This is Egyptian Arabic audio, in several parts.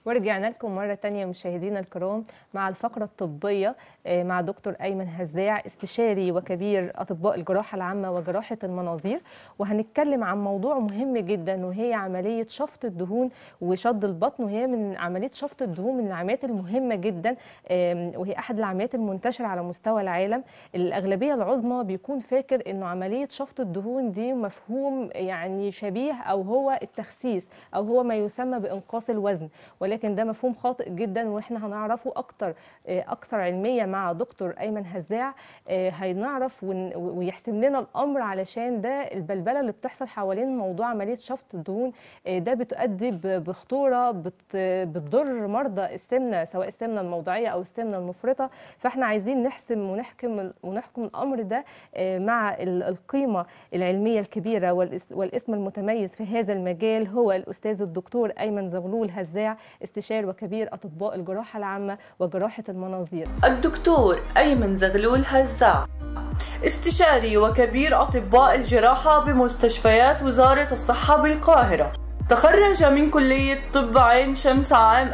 ورجعنا لكم مرة تانية مشاهدينا الكرام مع الفقرة الطبية آه، مع دكتور أيمن هزاع استشاري وكبير أطباء الجراحة العامة وجراحة المناظير وهنتكلم عن موضوع مهم جدا وهي عملية شفط الدهون وشد البطن وهي من عملية شفط الدهون من العمليات المهمة جدا آم، وهي أحد العمليات المنتشرة على مستوى العالم الأغلبية العظمى بيكون فاكر إنه عملية شفط الدهون دي مفهوم يعني شبيه أو هو التخسيس أو هو ما يسمى بإنقاص الوزن ولكن ده مفهوم خاطئ جدا واحنا هنعرفه اكتر آه، اكتر علميه مع دكتور ايمن هزاع آه، هنعرف ون- ويحسم لنا الامر علشان ده البلبله اللي بتحصل حوالين موضوع عمليه شفط الدهون آه، ده بتؤدي ب- بخطوره بت- بتضر مرضى السمنه سواء السمنه الموضعيه او السمنه المفرطه فاحنا عايزين نحسم ونحكم ونحكم الامر ده آه، مع ال- القيمه العلميه الكبيره والس- والاسم المتميز في هذا المجال هو الاستاذ الدكتور ايمن زغلول هزاع استشاري وكبير اطباء الجراحه العامه وجراحه المناظير الدكتور أيمن زغلول هزاع استشاري وكبير أطباء الجراحة بمستشفيات وزارة الصحة بالقاهرة تخرج من كلية طب عين شمس عام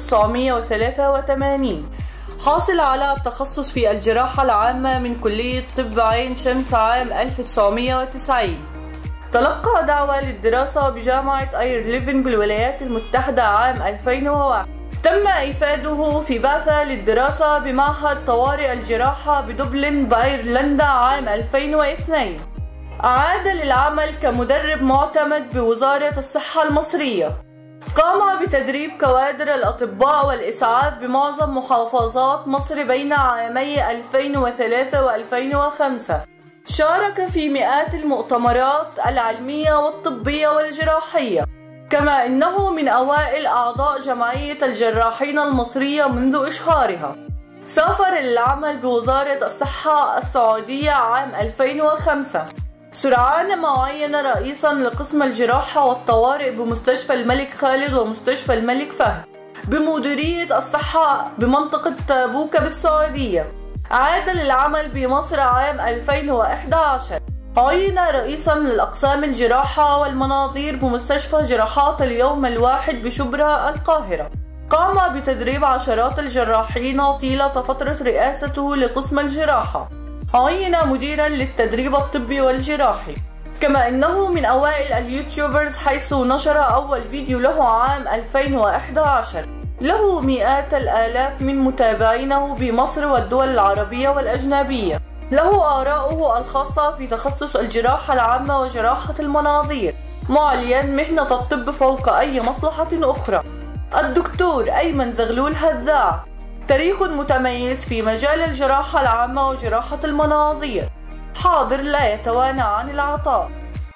1983 حاصل على التخصص في الجراحة العامة من كلية طب عين شمس عام 1990 تلقى دعوة للدراسة بجامعة اير ليفن بالولايات المتحدة عام 2001 تم إفاده في بعثة للدراسة بمعهد طوارئ الجراحة بدبلن بأيرلندا عام 2002 أعاد للعمل كمدرب معتمد بوزارة الصحة المصرية قام بتدريب كوادر الأطباء والإسعاف بمعظم محافظات مصر بين عامي 2003 و2005 شارك في مئات المؤتمرات العلمية والطبية والجراحية كما إنه من أوائل أعضاء جمعية الجراحين المصرية منذ إشهارها سافر للعمل بوزارة الصحة السعودية عام 2005 سرعان ما عين رئيسا لقسم الجراحة والطوارئ بمستشفى الملك خالد ومستشفى الملك فهد بمديرية الصحة بمنطقة تابوك بالسعودية عاد للعمل بمصر عام 2011 عين رئيسا للأقسام الجراحة والمناظير بمستشفى جراحات اليوم الواحد بشبرا القاهرة قام بتدريب عشرات الجراحين طيلة فترة رئاسته لقسم الجراحة عين مديرا للتدريب الطبي والجراحي كما انه من اوائل اليوتيوبرز حيث نشر اول فيديو له عام 2011 له مئات الالاف من متابعينه بمصر والدول العربية والاجنبية له آراؤه الخاصة في تخصص الجراحة العامة وجراحة المناظير معليا مهنة الطب فوق أي مصلحة أخرى الدكتور أيمن زغلول هذاع تاريخ متميز في مجال الجراحة العامة وجراحة المناظير حاضر لا يتوانى عن العطاء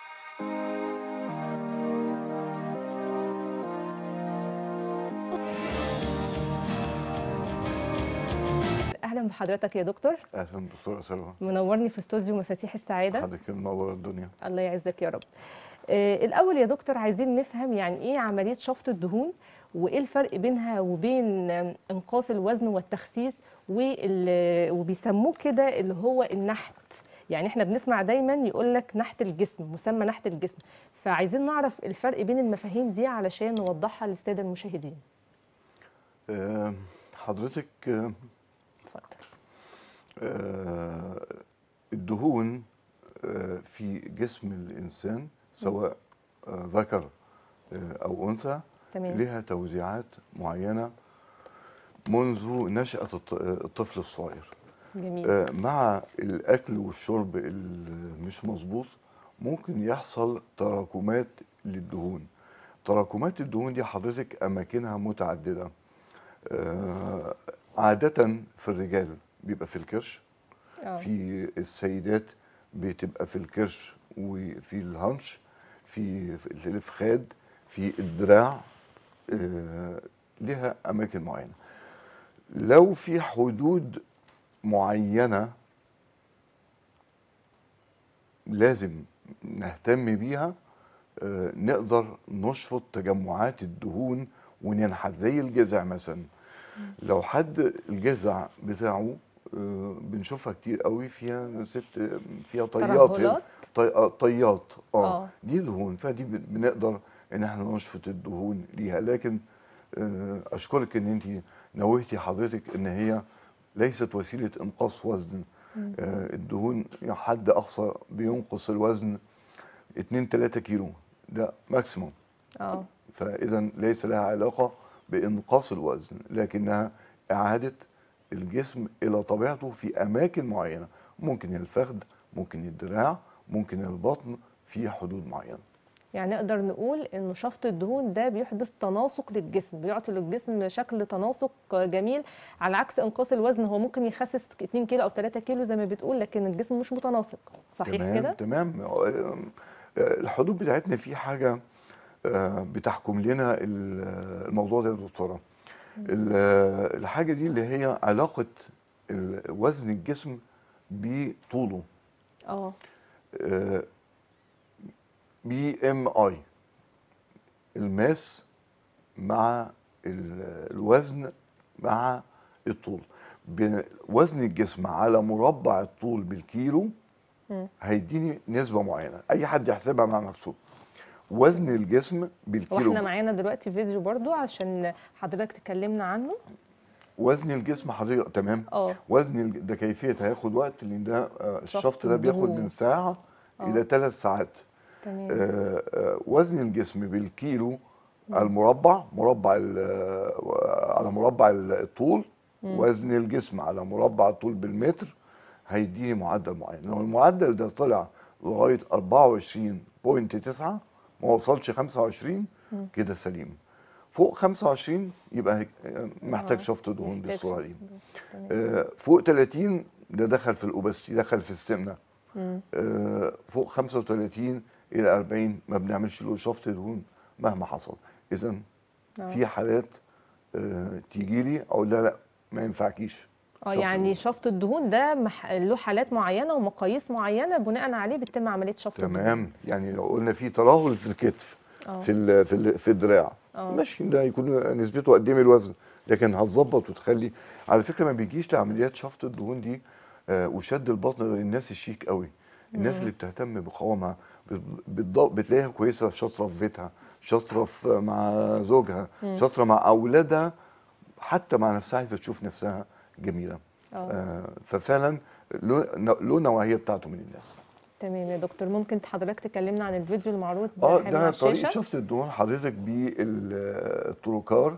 اهلا بحضرتك يا دكتور اهلا دكتوره سلوى منورني في استوديو مفاتيح السعاده حضرتك منور الدنيا الله يعزك يا رب آه الاول يا دكتور عايزين نفهم يعني ايه عمليه شفط الدهون وايه الفرق بينها وبين آم، انقاص الوزن والتخسيس وال- وبيسموه كده اللي هو النحت يعني احنا بنسمع دايما يقول لك نحت الجسم مسمى نحت الجسم فعايزين نعرف الفرق بين المفاهيم دي علشان نوضحها للساده المشاهدين آه، حضرتك آه، اتفضل آه، الدهون آه، في جسم الانسان سواء آه، ذكر آه، او انثى تمام لها توزيعات معينه منذ نشأة الط- الطفل الصغير جميل آه، مع الأكل والشرب اللي مش مظبوط ممكن يحصل تراكمات للدهون تراكمات الدهون دي حضرتك أماكنها متعددة آه، عادة في الرجال بيبقى في الكرش آه. في السيدات بتبقى في الكرش وفي الهنش في في الفخاد في الدراع آه، لها أماكن معينة لو في حدود معينة لازم نهتم بيها آه، نقدر نشفط تجمعات الدهون وننحت زي الجذع مثلا لو حد الجذع بتاعه آه، بنشوفها كتير قوي فيها ست فيها طيات ترهلات؟ طي... آه، طيات اه آه. دي دهون فدي بن- بنقدر ان احنا نشفط الدهون ليها لكن آه، اشكرك ان انت نوهتي حضرتك ان هي ليست وسيله انقاص وزن آه، الدهون يعني حد اقصى بينقص الوزن 2 3 كيلو ده ماكسيموم اه فاذا ليس لها علاقه بانقاص الوزن لكنها اعاده الجسم الى طبيعته في اماكن معينه ممكن الفخذ ممكن الدراع ممكن البطن في حدود معينه يعني نقدر نقول انه شفط الدهون ده بيحدث تناسق للجسم بيعطي للجسم شكل تناسق جميل على عكس انقاص الوزن هو ممكن يخسس 2 كيلو او 3 كيلو زي ما بتقول لكن الجسم مش متناسق صحيح تمام كده تمام آه، الحدود بتاعتنا في حاجه آه، بتحكم لنا ال- الموضوع ده يا دكتوره ال- الحاجه دي اللي هي علاقه ال- وزن الجسم بطوله اه بي ام اي الماس مع ال- الوزن مع الطول بين- وزن الجسم على مربع الطول بالكيلو مم. هيديني نسبة معينة أي حد يحسبها مع نفسه وزن الجسم بالكيلو واحنا معانا دلوقتي فيديو برضو عشان حضرتك تكلمنا عنه وزن الجسم حضرتك تمام اه وزن الج- ده كيفية هياخد وقت لأن ده آه، الشفط ده بياخد الدهون. من ساعة آه. إلى ثلاث ساعات تمام آه، آه، وزن الجسم بالكيلو المربع مربع ال- آه، على مربع ال- الطول وزن الجسم على مربع الطول بالمتر هيديني معدل معين لو المعدل ده طلع لغايه 24.9 ما وصلش 25 كده سليم فوق 25 يبقى هيك- آه، محتاج آه. شفط دهون محتاج بالصوره شفط دي دهون. تمام آه، فوق 30 ده دخل في الاوبستي دخل في السمنه مم. آه، فوق 35 الى 40 ما بنعملش له شفط دهون مهما حصل اذا آه. في حالات تيجي لي اقول لا لا ما ينفعكيش اه شفط يعني الدهون. شفط الدهون ده مح... له حالات معينه ومقاييس معينه بناء عليه بتتم عمليه شفط الدهون تمام يعني لو قلنا في ترهل في الكتف اه في ال في ال في الدراع اه. ماشي ده يكون نسبته قد ايه من الوزن لكن هتظبط وتخلي على فكره ما بيجيش لعمليات شفط الدهون دي آه، وشد البطن غير الناس الشيك قوي الناس اللي بتهتم بقوامها بت- بتض- بتلاقيها كويسه شاطره في بيتها شاطره في- مع زوجها شاطره مع اولادها حتى مع نفسها عايزه تشوف نفسها جميله اه آه، ففعلا له له نوعيه بتاعته من الناس تمام يا دكتور ممكن حضرتك تكلمنا عن الفيديو المعروض اه حاليا على ده طريقه الشاشه شفط الدهون حضرتك بالتروكار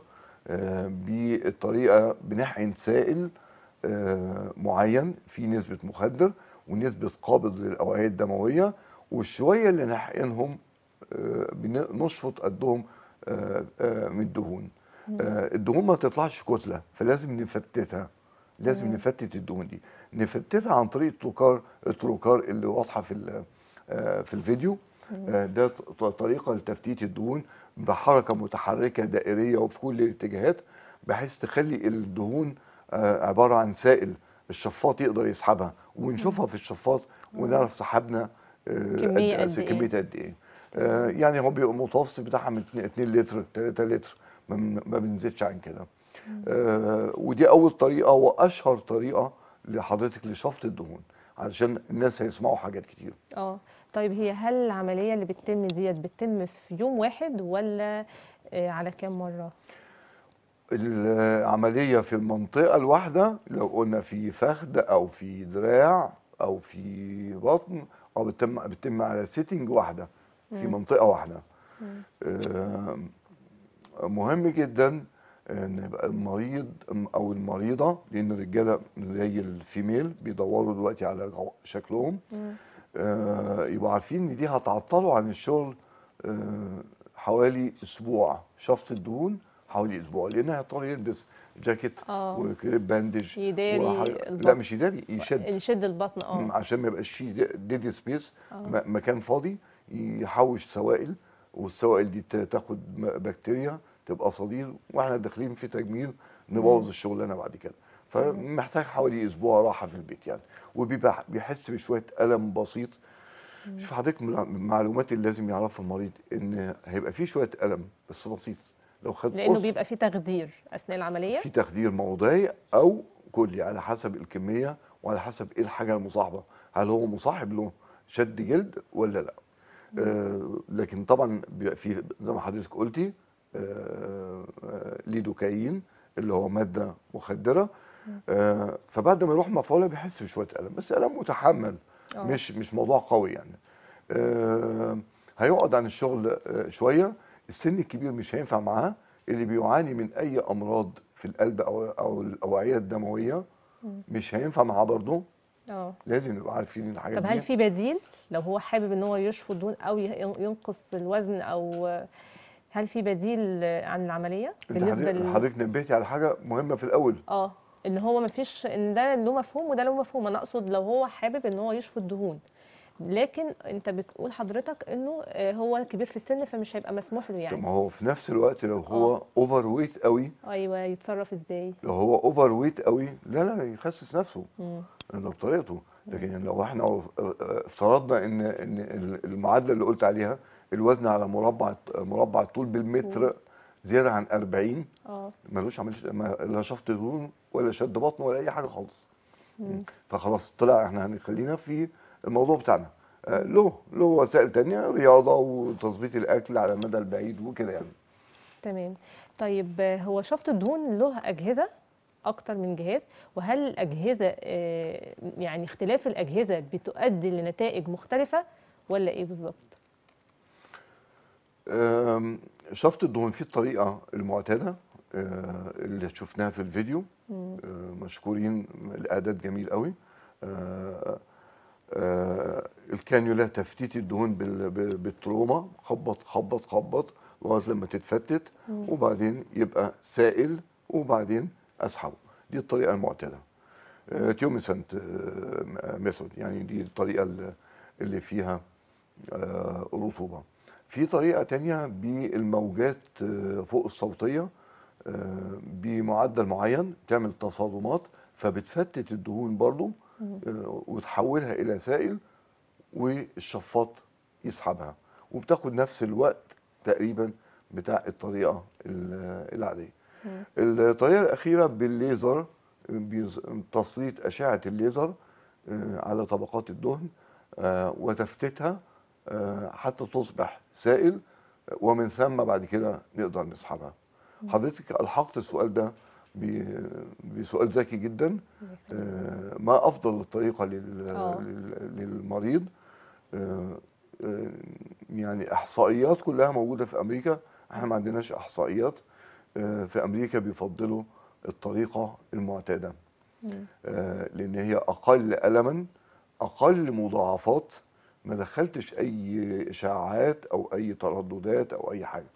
بالطريقه بنحقن سائل آه، معين فيه نسبه مخدر ونسبه قابض للاوعيه الدمويه والشويه اللي نحقنهم آه، بنشفط قدهم آه، آه، من الدهون آه، الدهون ما تطلعش كتله فلازم نفتتها لازم نفتت الدهون دي نفتتها عن طريق التروكار التروكار اللي واضحه في ال- آه، في الفيديو آه، ده ط- طريقه لتفتيت الدهون بحركه متحركه دائريه وفي كل الاتجاهات بحيث تخلي الدهون آه، عباره عن سائل الشفاط يقدر يسحبها ونشوفها في الشفاط ونعرف سحبنا آه، كمية قد- قد إيه. كميه قد ايه آه، يعني هو بيبقى متوسط بتاعها من 2 لتر 3 لتر ما بن- ما بنزيدش عن كده آه، ودي اول طريقه واشهر طريقه لحضرتك لشفط الدهون علشان الناس هيسمعوا حاجات كتير اه طيب هي هل العمليه اللي بتتم ديت بتتم في يوم واحد ولا آه، على كام مره العمليه في المنطقه الواحده لو قلنا في فخذ او في دراع او في بطن او بتتم بتتم على سيتنج واحده في منطقه واحده آه، مهم جدا ان يبقى المريض او المريضه لان الرجاله زي الفيميل بيدوروا دلوقتي على جو- شكلهم آه، يبقوا عارفين ان دي هتعطلوا عن الشغل آه، حوالي اسبوع شفط الدهون حوالي اسبوع لان هيضطر يلبس جاكيت آه. وكريب باندج يداري وح- البطن. لا مش يداري يشد يشد البطن مم، اه عشان ما يبقاش فيه ديد سبيس مكان فاضي يحوش سوائل والسوائل دي ت- تاخد م- بكتيريا تبقى صديد واحنا داخلين في تجميل نبوظ الشغلانه بعد كده فمحتاج حوالي اسبوع راحه في البيت يعني وبيبقى بيحس بشويه الم بسيط شوف حضرتك من المعلومات اللي لازم يعرفها المريض ان هيبقى فيه شويه الم بس بسيط لو خد لانه قرص بيبقى في تخدير اثناء العمليه في تخدير موضعي او كلي على حسب الكميه وعلى حسب ايه الحاجه المصاحبه هل هو مصاحب له شد جلد ولا لا آه لكن طبعا بيبقى في زي ما حضرتك قلتي آه، آه، ليدوكاين اللي هو ماده مخدره آه، فبعد ما يروح مفعوله بيحس بشويه الم بس الم متحمل آه. مش مش موضوع قوي يعني آه، هيقعد عن الشغل آه، شويه السن الكبير مش هينفع معاه اللي بيعاني من اي امراض في القلب او او الاوعيه الدمويه مش هينفع معاه برضه اه لازم نبقى عارفين الحاجات طب دي هل في بديل لو هو حابب ان هو يشفط دهون او ي- ينقص الوزن او هل في بديل عن العمليه انت بالنسبه حضرتك- لل حضرتك نبهتي على حاجه مهمه في الاول اه ان هو ما فيش ان ده له مفهوم وده له مفهوم انا اقصد لو هو حابب ان هو يشفط دهون لكن انت بتقول حضرتك انه آه، هو كبير في السن فمش هيبقى مسموح له طب يعني ما هو في نفس الوقت لو هو اوفر ويت قوي ايوه يتصرف ازاي لو هو اوفر ويت قوي لا لا يخسس نفسه مم. ده بطريقته لكن لو احنا افترضنا ان ان المعادله اللي قلت عليها الوزن على مربع مربع الطول بالمتر زياده عن 40 اه ملوش عمليه ما- لا شفط دهون ولا شد بطن ولا اي حاجه خالص فخلاص طلع احنا هنخلينا في الموضوع بتاعنا آه، له له وسائل تانية رياضه وتظبيط الاكل على المدى البعيد وكده يعني تمام طيب آه، هو شفط الدهون له اجهزه اكتر من جهاز وهل الاجهزه آه، يعني اختلاف الاجهزه بتؤدي لنتائج مختلفه ولا ايه بالظبط آم، شفط الدهون في الطريقة المعتادة آه، اللي شفناها في الفيديو آه، مشكورين الإعداد جميل قوي آه، آه، الكانيولا تفتيت الدهون بال- بال- بالتروما خبط خبط خبط لغاية لما تتفتت وبعدين يبقى سائل وبعدين أسحبه دي الطريقة المعتادة تيوميسنت ميثود يعني دي الطريقة اللي- اللي فيها آه، رطوبة في طريقة تانية بالموجات آه، فوق الصوتية آه، بمعدل معين تعمل تصادمات فبتفتت الدهون برضو آه، وتحولها إلى سائل والشفاط يسحبها وبتاخد نفس الوقت تقريبا بتاع الطريقة ال- العادية الطريقة الأخيرة بالليزر بيز- تسليط أشعة الليزر آه، على طبقات الدهن آه، وتفتيتها آه، حتى تصبح سائل آه، ومن ثم بعد كده نقدر نسحبها حضرتك ألحقت السؤال ده ب- بسؤال ذكي جدا آه، ما أفضل الطريقة لل- آه. لل- للمريض آه، آه، يعني إحصائيات كلها موجودة في أمريكا احنا ما عندناش إحصائيات آه، في أمريكا بيفضلوا الطريقة المعتادة آه، لأن هي أقل ألما أقل مضاعفات ما دخلتش أي إشاعات أو أي ترددات أو أي حاجة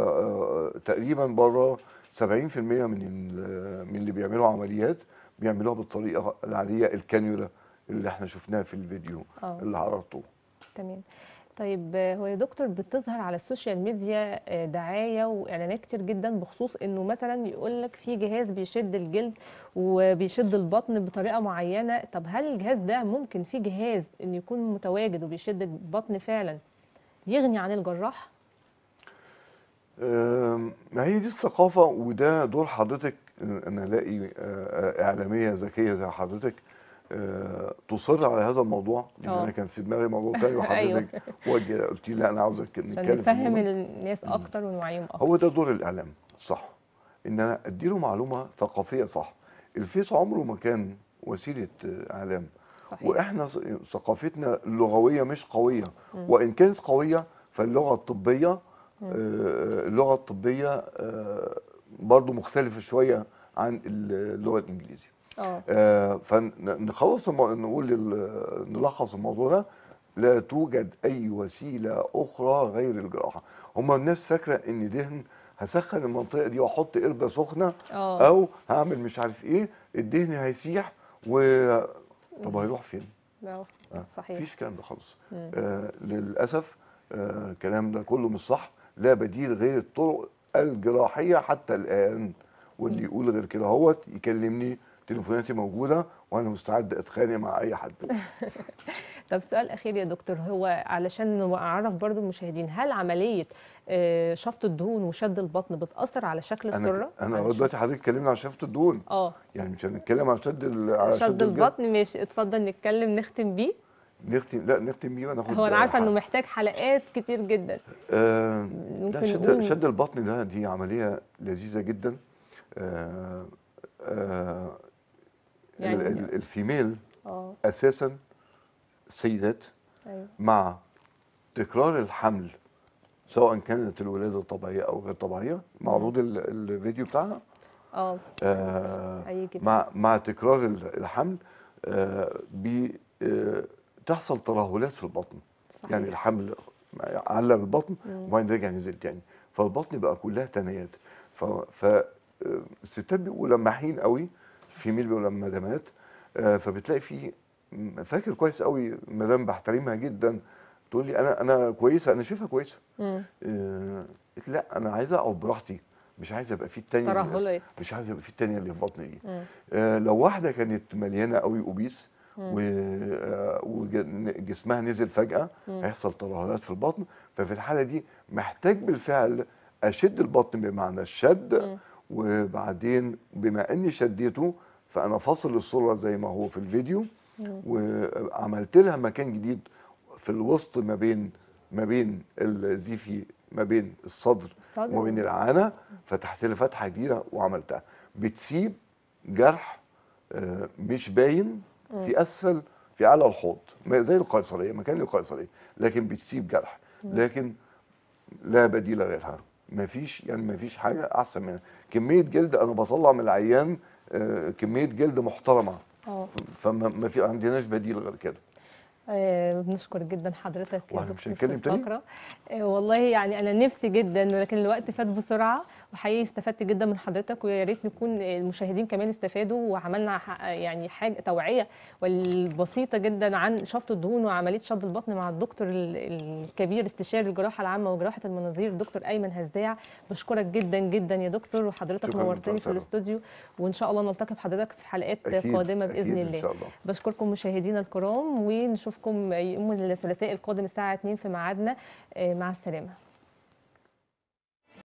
فتقريبا بره 70% من ال- من اللي بيعملوا عمليات بيعملوها بالطريقة العادية الكانيولا اللي احنا شفناها في الفيديو آه. اللي عرضته تمام طيب آه، هو يا دكتور بتظهر على السوشيال ميديا آه، دعايه واعلانات كتير جدا بخصوص انه مثلا يقول لك في جهاز بيشد الجلد وبيشد البطن بطريقه معينه طب هل الجهاز ده ممكن في جهاز انه يكون متواجد وبيشد البطن فعلا يغني عن الجراح أم، ما هي دي الثقافة وده دور حضرتك أن ألاقي آه، آه، إعلامية ذكية زي حضرتك آه، تصر على هذا الموضوع لأن آه. أنا كان في دماغي موضوع تاني وحضرتك وجه قلت لي لا أنا عاوزك عشان نتكلم في نفهم الموضوع. الناس اكتر ونوعيهم اكتر هو ده دور الإعلام صح إن أنا أديله معلومة ثقافية صح الفيس عمره ما كان وسيلة آه، إعلام صحيح واحنا ث- ثقافتنا اللغويه مش قويه وان كانت قويه فاللغه الطبيه آه، اللغه الطبيه آه، برضو مختلفه شويه عن اللغه الانجليزيه اه آه، فنخلص المو... نقول لل- نلخص الموضوع ده لا توجد اي وسيله اخرى غير الجراحه هما الناس فاكره ان دهن هسخن المنطقه دي واحط قربه سخنه اه او هعمل مش عارف ايه الدهن هيسيح و طب هيروح فين لا، آه، صحيح مفيش الكلام ده خالص آه للاسف آه الكلام ده كله مش صح لا بديل غير الطرق الجراحيه حتى الان واللي يقول غير كده هوت يكلمني تليفوناتي موجوده وانا مستعد اتخانق مع اي حد طب سؤال اخير يا دكتور هو علشان نعرف برضو المشاهدين هل عمليه آه، شفط الدهون وشد البطن بتاثر على شكل انا السره انا على لغايه شكل- دلوقتي حضرتك اتكلمنا عن شفط الدهون اه يعني مش هنتكلم عن شد ال- على شد الجلد. البطن ماشي اتفضل نتكلم نختم بيه نختم لا نختم بيه وناخد هو انا عارفه انه حلقة. محتاج حلقات كتير جدا آه ممكن لا شد نقول- شد البطن ده دي عمليه لذيذه جدا آه آه يعني- ال- ال- الفيميل اه اساسا سيدات ايوه مع تكرار الحمل سواء كانت الولاده طبيعيه او غير طبيعيه معروض ال- الفيديو بتاعها اه آه هيجي مع مع تكرار ال- الحمل آه بي آه تحصل ترهلات في البطن صحيح. يعني الحمل علق البطن مم. وبعدين رجع نزل تاني فالبطن بقى كلها تنايات ف ف آه، الستات بيبقوا لماحين قوي الفيميل بيبقوا لمادامات آه، فبتلاقي في م- فاكر كويس قوي مدام بحترمها جدا تقول لي انا انا كويسه انا شايفها كويسه مم. آه، قلت لا انا عايزه اقعد براحتي مش عايزه ابقى في التانية اللي- ترهلات مش عايزه ابقى في التانية اللي في بطني دي مم. آه، لو واحده كانت مليانه قوي اوبيس مم. وجسمها نزل فجاه مم. هيحصل ترهلات في البطن ففي الحاله دي محتاج بالفعل اشد البطن بمعنى الشد مم. وبعدين بما اني شديته فانا فاصل الصوره زي ما هو في الفيديو مم. وعملت لها مكان جديد في الوسط ما بين ما بين الزيفي ما بين الصدر الصدر. وما بين العانه فتحت لها فتحه جديده وعملتها بتسيب جرح آه، مش باين في اسفل في اعلى الحوض ما- زي القيصريه مكان القيصريه لكن بتسيب جرح لكن لا بديل غيرها ما فيش يعني ما فيش حاجه احسن منها كميه جلد انا بطلع من العيان آه، كميه جلد محترمه اه فما ما في عندناش بديل غير كده آه، بنشكر جدا حضرتك يا وإحنا مش دكتور في هنتكلم تاني؟ الفقرة. آه، والله يعني انا نفسي جدا لكن الوقت فات بسرعه وحقيقي استفدت جدا من حضرتك ويا ريت نكون المشاهدين كمان استفادوا وعملنا ح- يعني حاجه توعيه والبسيطه جدا عن شفط الدهون وعمليه شد البطن مع الدكتور ال- الكبير استشاري الجراحه العامه وجراحه المناظير الدكتور ايمن هزاع بشكرك جدا جدا يا دكتور وحضرتك شكراً نورتني دكتور في سلمى. الاستوديو وان شاء الله نلتقي بحضرتك في حلقات أكيد، قادمه أكيد باذن إن الله شاء الله. بشكركم مشاهدينا الكرام ونشوفكم يوم الثلاثاء القادم الساعه 2 في ميعادنا آه، مع السلامه